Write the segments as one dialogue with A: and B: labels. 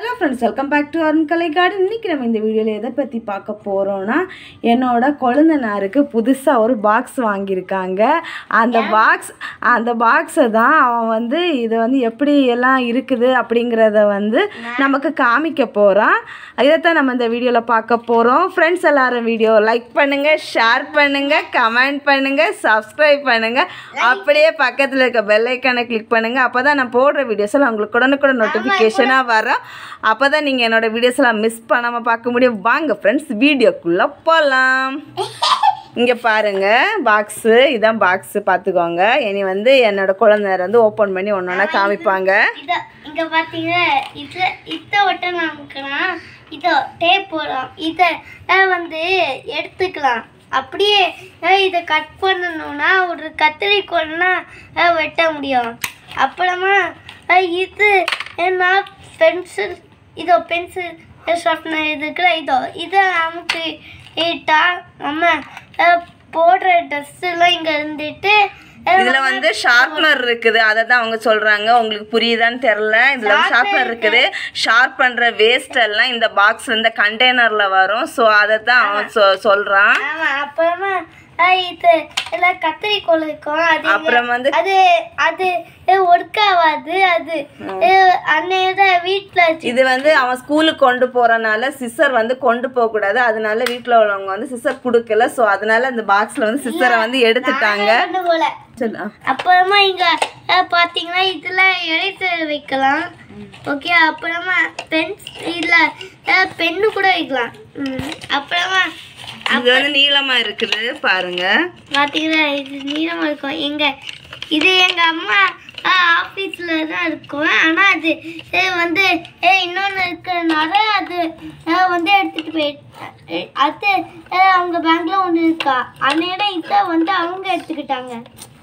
A: Hello friends welcome back to Arun Kalai garden இன்றைக்கி நம்ம இந்த வீடியோவில் எதை பற்றி பார்க்க போகிறோன்னா என்னோட கொழுந்தனாருக்கு புதுசாக ஒரு பாக்ஸ் வாங்கியிருக்காங்க அந்த பாக்ஸ் அந்த பாக்ஸை தான் அவன் வந்து இது வந்து எப்படி எல்லாம் இருக்குது அப்படிங்கிறத வந்து நமக்கு காமிக்க போகிறான் இதைத்தான் நம்ம இந்த வீடியோவில் பார்க்க போகிறோம் ஃப்ரெண்ட்ஸ் எல்லாரும் வீடியோ லைக் பண்ணுங்கள் ஷேர் பண்ணுங்கள் கமெண்ட் பண்ணுங்கள் சப்ஸ்கிரைப் பண்ணுங்கள் அப்படியே பக்கத்தில் இருக்க பெல் ஐக்கானை கிளிக் பண்ணுங்கள் அப்போ தான் நான் போடுற வீடியோஸ் எல்லாம் உங்களுக்கு உடனுக்குடன் நோட்டிஃபிகேஷனாக வரும் அப்போ தான் நீங்கள் என்னோட வீடியோஸ் எல்லாம் மிஸ் பண்ணாமல் பார்க்க முடியும் வாங்க ஃப்ரெண்ட்ஸ் வீடியோக்குள்ளே போகலாம் இங்கே பாருங்க பாக்ஸு இதான் பாக்ஸு பார்த்துக்கோங்க இனி வந்து என்னோட குழந்தையர் வந்து ஓப்பன் பண்ணி ஒன்று ஒன்றா காமிப்பாங்க
B: இத இங்க பாத்தீங்க இது இத ஒட்ட நமக்குலாம் இதோ டேப் போடும் இத அஹ், வந்து எடுத்துக்கலாம் அப்படியே அஹ், இதை கட் பண்ணணும்னா ஒரு கத்திரிக்கோல்னா அஹ், வெட்ட முடியும் அப்புறமா அஹ், இது என்ன பென்சில் இதோ பென்சில் ஷார்ப்னர் இதுக்குல இதோ இதை நமக்கு ஏட்டா நம்ம அஹ், போடுற ட்ரெஸ் எல்லாம் இங்க இருந்துட்டு அஹ்,
A: இதில் வந்து ஷார்ப்னர் இருக்குது அதை தான் அவங்க சொல்கிறாங்க உங்களுக்கு புரியுதான்னு தெரில இதில் வந்து ஷார்ப்னர் இருக்குது ஷார்ப் பண்ணுற வேஸ்ட் எல்லாம் இந்த பாக்ஸ் இந்த கண்டெய்னரில் வரும் ஸோ அதை தான் அவன் சொ சொல்கிறான்
B: ஆமா அப்புறமா அஹ், இது எல்லாம் கத்திரிக்கோல் இருக்கும் அது இங்க-
A: அப்புறம் வந்து
B: அது அது ஒர்க் ஆகாது அது அன்னையோட வீட்டில் வச்சு
A: இது வந்து அவன் ஸ்கூலுக்கு கொண்டு போறனால சிஸ்டர் வந்து கொண்டு போக கூடாது அதனால வீட்ல உள்ளவங்க வந்து சிஸ்டர் கொடுக்கல ஸோ அதனால அந்த பாக்ஸ்ல வந்து சிஸ்டரை வந்து எடுத்துட்டாங்க
B: கொண்டு போல
A: சரி, ஆ.
B: அப்புறமா இங்க அஹ், பாத்தீங்கன்னா இதுல எரேசர் வைக்கலாம் ஓகே அப்புறமா பென்ஸ் இல்ல பென்னு கூட வைக்கலாம் ம், அப்புறமா
A: இது வந்து நீளமா இருக்குது பாருங்க
B: பாத்தீங்கன்னா இது நீளமா இருக்கும் எங்க இது எங்க அம்மா ஆஃபீஸில் தான் இருக்கும் ஆனால் அது அஹ், வந்து அஹ், இன்னொன்று இருக்கிறதுனால அது அஹ், வந்து எடுத்துகிட்டு போயிட்டு அது அஹ், அவங்க பேங்க்ல ஒன்று இருக்கா அந்நேரம் இதை வந்து அவங்க எடுத்துக்கிட்டாங்க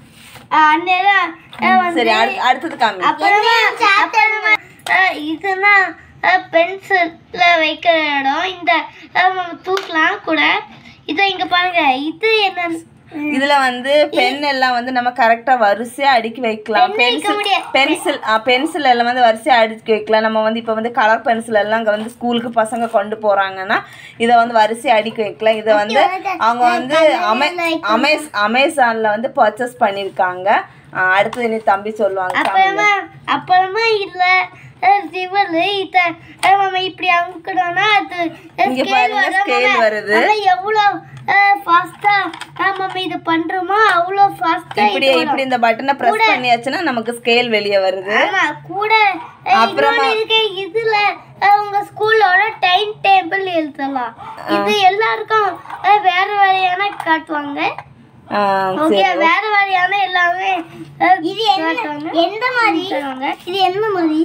B: அஹ், அந்நேரம் அஹ், வந்து
A: சரி அடுத்து அடுத்தது காமி
B: அப்புறமா அப்புறமா அஹ், இதுனா பென்சில்ல வைக்கிற இடம் இந்த அஹ், நம்ம தூக்கலாம் கூட இதை இங்க பாருங்க இது என்ன
A: இதுல வந்து பென் எல்லாம் வந்து நம்ம கரெக்டா வரிசையா அடுக்கி வைக்கலாம் பென்சில்
B: முடியாது.
A: பென்சில் பென்சில் எல்லாம் வந்து வரிசையா அடுக்கி வைக்கலாம் நம்ம வந்து இப்போ வந்து கலர் பென்சில் எல்லாம் அங்கே வந்து ஸ்கூலுக்கு பசங்க கொண்டு போறாங்கன்னா இதை வந்து வரிசையா அடுக்கி வைக்கலாம் இதை வந்து அவங்க வந்து அமே அமேஸ் அமேசான்ல வந்து பர்ச்சேஸ் பண்ணியிருக்காங்க ஆ, அடுத்தது இனி தம்பி சொல்லுவாங்க
B: அப்புறமா அப்புறமா இல்ல சிவல் இத அஹ், நம்ம இப்படி அமுக்கணும்னா அது
A: இங்க பாருங்க ஸ்கேல் வருது
B: ஆனா எவ்வளோ ஃபாஸ்டா நம்ம இது பண்றோமோ அவ்வளோ ஃபாஸ்டா
A: இப்படி இப்படி இந்த பட்டனை பிரஸ் பண்ணியாச்சுன்னா நமக்கு ஸ்கேல் வெளியே வருது
B: ஆமா கூட அஹ்,
A: அப்புறமா-
B: இன்னொன்னு இருக்கு இதுல அஹ், உங்க ஸ்கூலோட டைம் டேபிள் எழுதலாம் இது எல்லாருக்கும் அஹ், வேற வேறையான காட்டுவாங்க
A: ஆ,
B: ஓகே வேற வேறையான எல்லாமே அஹ், காட்டுவாங்க. எந்த மாதிரி இது என்ன மாதிரி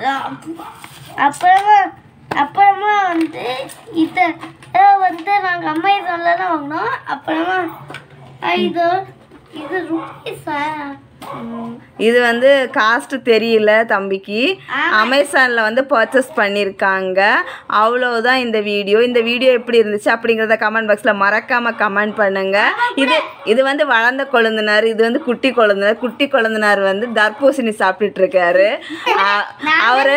B: அப்புறமா அப்புறமா வந்து இத அஹ், வந்து நாங்க அம்மா இதெல்லாம் தான் வாங்கினோம் அப்புறமா அஹ், இது இது ருபீஸா
A: இது வந்து காஸ்ட் தெரியல தம்பிக்கு அமேசானில் வந்து பர்ச்சேஸ் பண்ணியிருக்காங்க அவ்வளவுதான் இந்த வீடியோ இந்த வீடியோ எப்படி இருந்துச்சு அப்படிங்கிறத கமெண்ட் பாக்ஸில் மறக்காமல் கமெண்ட் பண்ணுங்க இது இது வந்து வளர்ந்த கொழுந்தனார் இது வந்து குட்டி கொழுந்தனார் குட்டி கொழுந்தனார் வந்து தர்பூசணி சாப்பிட்டுட்டு இருக்காரு அவர்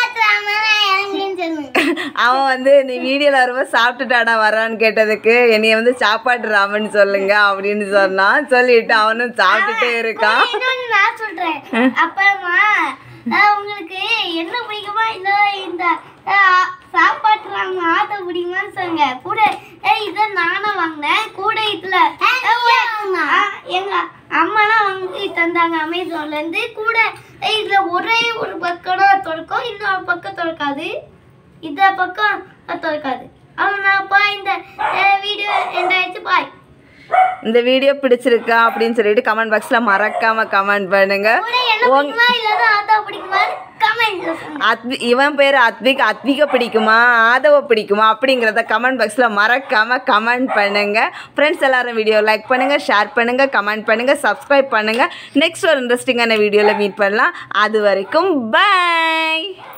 A: அவன் வந்து நீ வீடியோவில் வரும்போது சாப்பிட்டுட்டாடா வரான்னு கேட்டதுக்கு என்னைய வந்து சாப்பாட்டு ராமன் சொல்லுங்க அப்படின்னு சொன்னான் சொல்லிட்டு அவனும் சாப்பிட்டுட்டே இருக்கான்
B: இன்னொன்னு நான் சொல்றேன் அப்புறமா அஹ், உங்களுக்கு என்ன பிடிக்குமா இல்ல இந்த அஹ், சாப்பாட்டு வாங்க ஆட்டோ பிடிக்குமான்னு சொல்லுங்க கூட அஹ், இதை நானும் வாங்கினேன் கூட இதுல அஹ், எங்க அம்மாலாம் வாங்கி தந்தாங்க அமேசான்ல இருந்து கூட அஹ், இதுல ஒரே ஒரு பக்கம் தான் திறக்கும் இன்னொரு பக்கம் திறக்காது இந்த பக்கம் திறக்காது அவ்வளோதான்ப்பா இந்த வீடியோ எண்டாயிடுச்சு பாய்
A: இந்த வீடியோ பிடிச்சிருக்கா அப்படின்னு சொல்லிட்டு கமெண்ட் பாக்ஸில் மறக்காம கமெண்ட் பண்ணுங்க உங்க
B: பிடிக்குமா இல்லைன்னா ஆட்டோ பிடிக்குமா கமெண்ட்
A: அத்வி இவன் பேர் அத்விக் அத்விக பிடிக்குமா ஆதவ பிடிக்குமா அப்படிங்கிறத கமெண்ட் பாக்ஸில் மறக்காம கமெண்ட் பண்ணுங்க ஃப்ரெண்ட்ஸ் எல்லாரும் வீடியோ லைக் பண்ணுங்க ஷேர் பண்ணுங்க கமெண்ட் பண்ணுங்க சப்ஸ்கிரைப் பண்ணுங்க நெக்ஸ்ட் ஒரு இன்ட்ரெஸ்டிங்கான வீடியோவில் மீட் பண்ணலாம் அது வரைக்கும் பை